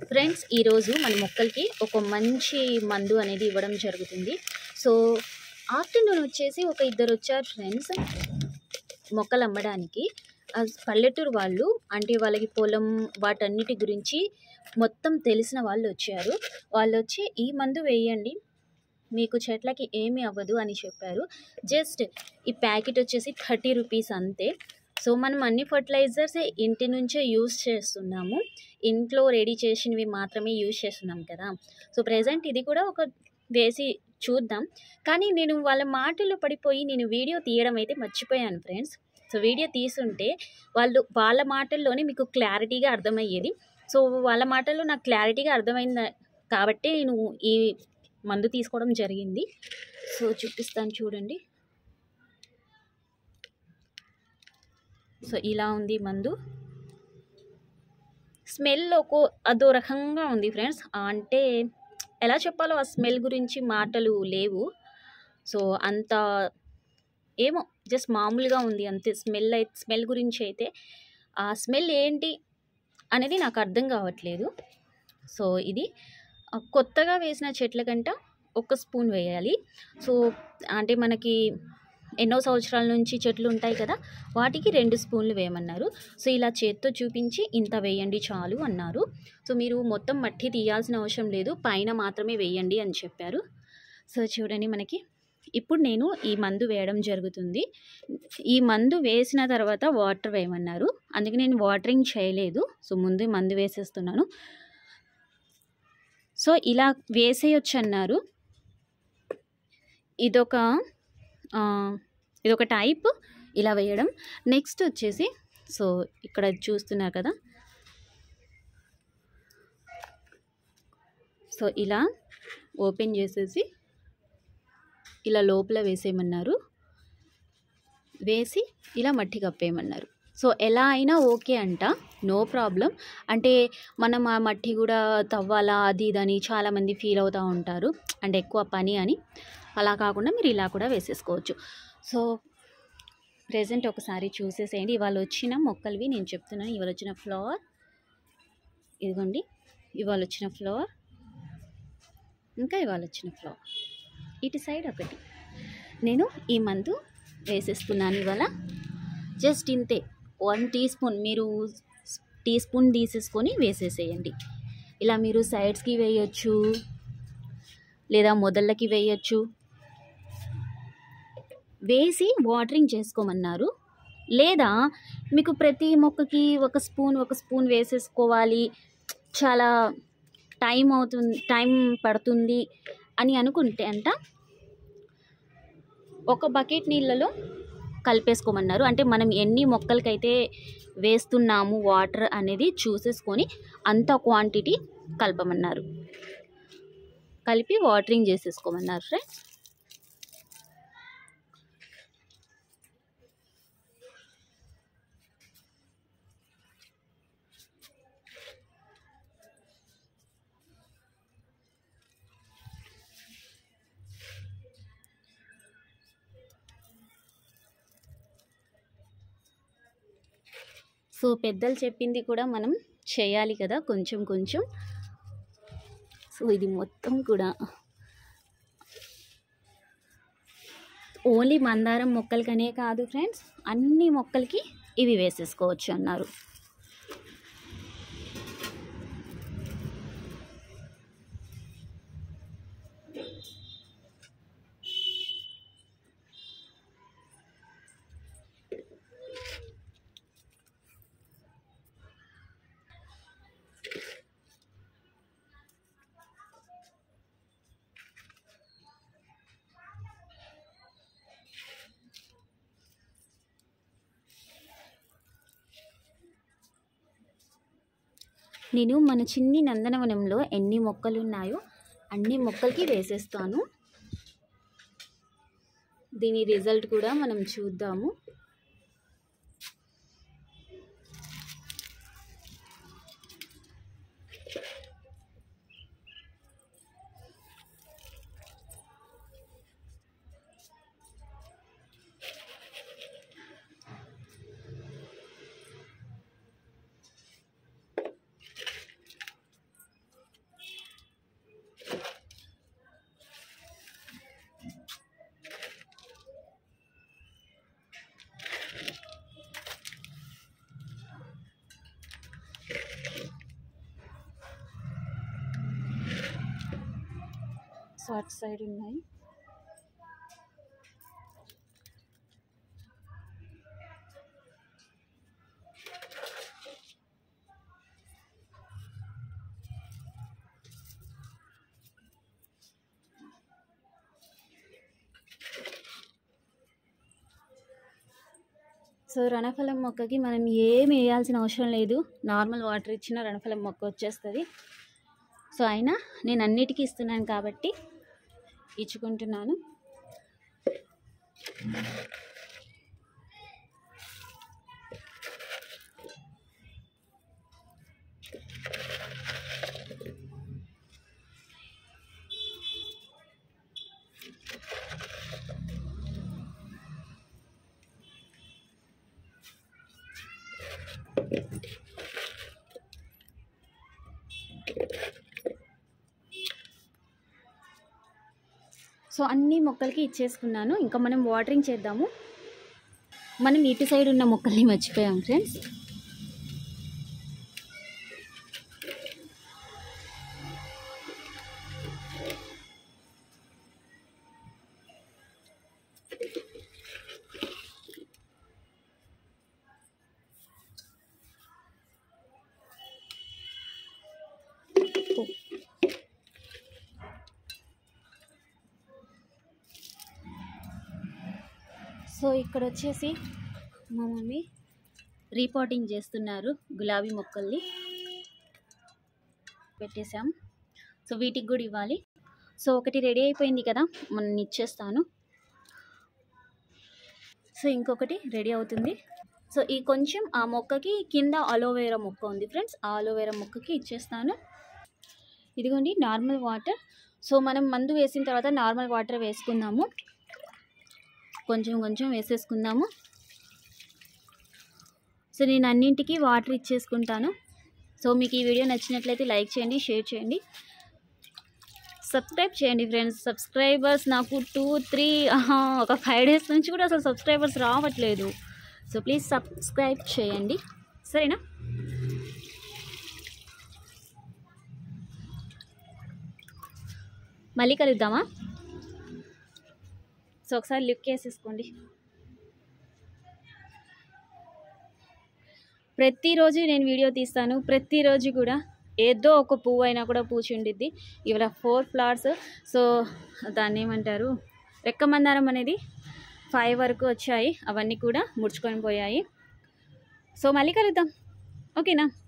friends ఈరోజు మన మొక్కలకి ఒక మంచి మందు అనేది ఇవ్వడం జరుగుతుంది సో ఆఫ్టర్నూన్ వచ్చేసి ఒక ఇద్దరు వచ్చారు ఫ్రెండ్స్ మొక్కలు అమ్మడానికి ఆ పల్లెటూరు వాళ్ళు అంటే వాళ్ళకి పొలం వాటన్నిటి గురించి మొత్తం తెలిసిన వాళ్ళు వచ్చారు వాళ్ళు వచ్చి ఈ మందు వేయండి మీకు చెట్లకి ఏమీ అవ్వదు అని చెప్పారు జస్ట్ ఈ ప్యాకెట్ వచ్చేసి థర్టీ రూపీస్ అంతే సో మనం అన్ని ఫర్టిలైజర్స్ ఇంటి నుంచే యూస్ చేస్తున్నాము ఇంట్లో రెడీ చేసినవి మాత్రమే యూజ్ చేస్తున్నాం కదా సో ప్రజెంట్ ఇది కూడా ఒక వేసి చూద్దాం కానీ నేను వాళ్ళ మాటల్లో పడిపోయి నేను వీడియో తీయడం అయితే మర్చిపోయాను ఫ్రెండ్స్ సో వీడియో తీసుంటే వాళ్ళు వాళ్ళ మాటల్లోనే మీకు క్లారిటీగా అర్థమయ్యేది సో వాళ్ళ మాటల్లో నాకు క్లారిటీగా అర్థమైంది కాబట్టి నేను ఈ మందు తీసుకోవడం జరిగింది సో చూపిస్తాను చూడండి సో ఇలా ఉంది మందు స్మెల్ ఒక అదో రకంగా ఉంది ఫ్రెండ్స్ అంటే ఎలా చెప్పాలో ఆ స్మెల్ గురించి మాటలు లేవు సో అంత ఏమో జస్ట్ మామూలుగా ఉంది అంతే స్మెల్ అయితే స్మెల్ గురించి అయితే ఆ స్మెల్ ఏంటి అనేది నాకు అర్థం కావట్లేదు సో ఇది ఆ, కొత్తగా వేసిన చెట్ల కంట ఒక స్పూన్ వేయాలి సో అంటే మనకి ఎన్నో సంవత్సరాల నుంచి చెట్లు ఉంటాయి కదా వాటికి రెండు స్పూన్లు వేయమన్నారు సో ఇలా చేత్తో చూపించి ఇంత వేయండి చాలు అన్నారు సో మీరు మొత్తం మట్టి తీయాల్సిన అవసరం లేదు పైన మాత్రమే వేయండి అని చెప్పారు సో చూడండి మనకి ఇప్పుడు నేను ఈ మందు వేయడం జరుగుతుంది ఈ మందు వేసిన తర్వాత వాటర్ వేయమన్నారు అందుకే నేను వాటరింగ్ చేయలేదు సో ముందు మందు వేసేస్తున్నాను సో ఇలా వేసేయొచ్చు అన్నారు ఇదొక ఆ, ఇదొక టైప్ ఇలా వేయడం నెక్స్ట్ వచ్చేసి సో ఇక్కడ చూస్తున్నారు కదా సో ఇలా ఓపెన్ చేసేసి ఇలా లోపల వేసేయమన్నారు వేసి ఇలా మట్టి కప్పేయమన్నారు సో ఎలా అయినా ఓకే అంట నో ప్రాబ్లం అంటే మనం ఆ మట్టి కూడా తవ్వాలా అది ఇదని చాలామంది ఫీల్ అవుతూ ఉంటారు అంటే ఎక్కువ పని అని అలా కాకుండా మీరు ఇలా కూడా వేసేసుకోవచ్చు సో ప్రజెంట్ ఒకసారి చూసేసేయండి ఇవాళ వచ్చిన మొక్కలవి నేను చెప్తున్నాను ఇవాళ వచ్చిన ఫ్లవర్ ఇదిగోండి ఇవాళ వచ్చిన ఫ్లవర్ ఇంకా ఇవాళ వచ్చిన ఫ్లవర్ ఇటు సైడ్ ఒకటి నేను ఈ మందు వేసేస్తున్నాను ఇవాళ జస్ట్ ఇంతే వన్ టీ స్పూన్ మీరు టీ స్పూన్ తీసేసుకొని వేసేసేయండి ఇలా మీరు సైడ్స్కి వేయచ్చు లేదా మొదళ్ళకి వేయచ్చు వేసి వాటరింగ్ చేసుకోమన్నారు లేదా మీకు ప్రతి మొక్కకి ఒక స్పూన్ ఒక స్పూన్ వేసేసుకోవాలి చాలా టైం అవుతుంది టైం పడుతుంది అని అనుకుంటే అంట ఒక బకెట్ నీళ్ళలో కలిపేసుకోమన్నారు అంటే మనం ఎన్ని మొక్కలకైతే వేస్తున్నాము వాటర్ అనేది చూసేసుకొని అంత క్వాంటిటీ కలపమన్నారు కలిపి వాటరింగ్ చేసేసుకోమన్నారు ఫ్రెండ్స్ సో పెద్దలు చెప్పింది కూడా మనం చేయాలి కదా కొంచెం కొంచెం సో ఇది మొత్తం కూడా ఓన్లీ మందారం మొక్కలకనే కాదు ఫ్రెండ్స్ అన్ని మొక్కలకి ఇవి వేసేసుకోవచ్చు అన్నారు నేను మన చిన్ని నందనవనంలో ఎన్ని మొక్కలు ఉన్నాయో అన్ని మొక్కలకి వేసేస్తాను దీని రిజల్ట్ కూడా మనం చూద్దాము సో అటు సైడ్ ఉన్నాయి సో రణఫలం మొక్కకి మనం ఏమి వేయాల్సిన అవసరం లేదు నార్మల్ వాటర్ ఇచ్చిన రణఫలం మొక్క వచ్చేస్తుంది సో అయినా నేను అన్నిటికీ ఇస్తున్నాను కాబట్టి ఇచ్చుకుంటున్నాను సో అన్ని మొక్కలకి ఇచ్చేసుకున్నాను ఇంకా మనం వాటరింగ్ చేద్దాము మనం ఇటు సైడ్ ఉన్న మొక్కల్ని మర్చిపోయాం ఫ్రెండ్స్ సో ఇక్కడ వచ్చేసి మా మమ్మీ రీపాటింగ్ చేస్తున్నారు గులాబీ మొక్కల్ని పెట్టేశాం సో వీటికి కూడా ఇవ్వాలి సో ఒకటి రెడీ అయిపోయింది కదా మనం ఇచ్చేస్తాను సో ఇంకొకటి రెడీ అవుతుంది సో ఈ కొంచెం ఆ మొక్కకి కింద అలోవేరా మొక్క ఉంది ఫ్రెండ్స్ ఆ అలోవేరా మొక్కకి ఇచ్చేస్తాను ఇదిగోండి నార్మల్ వాటర్ సో మనం మందు వేసిన తర్వాత నార్మల్ వాటర్ వేసుకుందాము కొంచెం కొంచెం వేసేసుకుందాము సో నేను అన్నింటికి వాటర్ ఇచ్చేసుకుంటాను సో మీకు ఈ వీడియో నచ్చినట్లయితే లైక్ చేయండి షేర్ చేయండి సబ్స్క్రైబ్ చేయండి ఫ్రెండ్స్ సబ్స్క్రైబర్స్ నాకు టూ త్రీ ఒక ఫైవ్ డేస్ నుంచి కూడా అసలు సబ్స్క్రైబర్స్ రావట్లేదు సో ప్లీజ్ సబ్స్క్రైబ్ చేయండి సరేనా మళ్ళీ కలుద్దామా సో ఒకసారి లుక్ వేసేసుకోండి ప్రతిరోజు నేను వీడియో తీస్తాను ప్రతిరోజు కూడా ఏదో ఒక పువ్వు అయినా కూడా పూచి ఉండిద్ది ఇవాళ ఫోర్ ఫ్లవర్స్ సో దాన్ని ఏమంటారు రెక్కమందారం అనేది ఫైవ్ వరకు వచ్చాయి అవన్నీ కూడా ముడుచుకొని పోయాయి సో మళ్ళీ కలుద్దాం ఓకేనా